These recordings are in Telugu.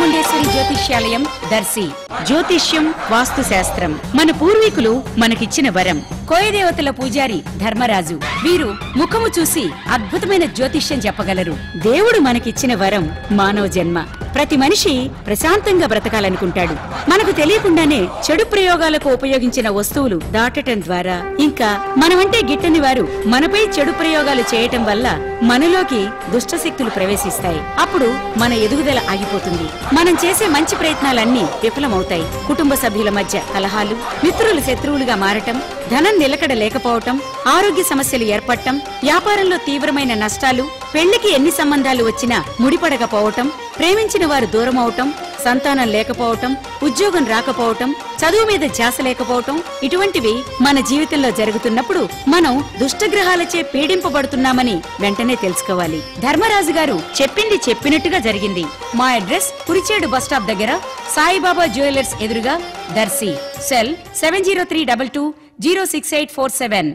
చాముండేశ్వరి జ్యోతిష్యాలయం దర్శి జ్యోతిష్యం వాస్తు శాస్త్రం మన పూర్వీకులు మనకిచ్చిన వరం కోయదేవతల పూజారి ధర్మరాజు వీరు ముఖము చూసి అద్భుతమైన జ్యోతిష్యం చెప్పగలరు దేవుడు మనకిచ్చిన వరం మానవ జన్మ ప్రతి మనిషి ప్రశాంతంగా బ్రతకాలనుకుంటాడు మనకు తెలియకుండానే చెడు ప్రయోగాలకు ఉపయోగించిన వస్తువులు దాటటం ద్వారా ఇంకా మనమంటే గిట్టని వారు మనపై చెడు ప్రయోగాలు చేయటం వల్ల మనలోకి దుష్టశక్తులు ప్రవేశిస్తాయి అప్పుడు మన ఎదుగుదల ఆగిపోతుంది మనం చేసే మంచి ప్రయత్నాలన్నీ విఫలమవుతాయి కుటుంబ సభ్యుల మధ్య కలహాలు మిత్రులు శత్రువులుగా మారటం ధనం నిలకడ లేకపోవటం ఆరోగ్య సమస్యలు ఏర్పడటం వ్యాపారంలో తీవ్రమైన నష్టాలు పెళ్లికి ఎన్ని సంబంధాలు వచ్చినా ముడిపడకపోవటం ప్రేమించిన వారు దూరం అవటం సంతానం లేకపోవటం ఉద్యోగం రాకపోవటం చదువు మీద ధ్యాస లేకపోవటం ఇటువంటివి మన జీవితంలో జరుగుతున్నప్పుడు మనం దుష్టగ్రహాలచే పీడింపబడుతున్నామని వెంటనే తెలుసుకోవాలి ధర్మరాజు గారు చెప్పింది చెప్పినట్టుగా జరిగింది మా అడ్రస్ కురిచేడు బస్టాప్ దగ్గర సాయిబాబా జ్యువెలర్స్ ఎదురుగా Darsi cell seven zero three double two zero six eight four seven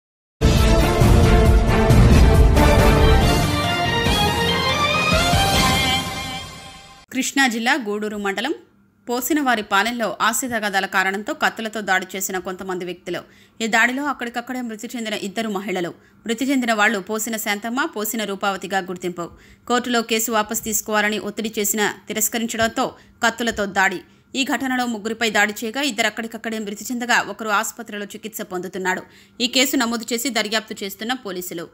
Krishna జిల్లా గూడూరు మండలం పోసినవారి పాలెంలో ఆస్తి తగాదాల కారణంతో కత్తులతో దాడి చేసిన కొంతమంది వ్యక్తులు ఈ దాడిలో అక్కడికక్కడే మృతి చెందిన ఇద్దరు మహిళలు మృతి చెందిన వాళ్లు పోసిన శాంతమ్మ పోసిన రూపావతిగా గుర్తింపు కోర్టులో కేసు వాపసు తీసుకోవాలని ఒత్తిడి చేసిన తిరస్కరించడంతో కత్తులతో దాడి ఈ ఘటనలో ముగ్గురిపై దాడి చేయగా ఇద్దరు అక్కడికక్కడే మృతి చెందగా ఒకరు ఆసుపత్రిలో చికిత్స పొందుతున్నాడు ఈ కేసు నమోదు చేసి దర్యాప్తు చేస్తున్న పోలీసులు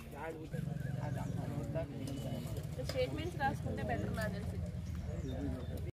స్టేట్మెంట్స్ రాసుకుంటే బెటర్ నాకు తెలిసి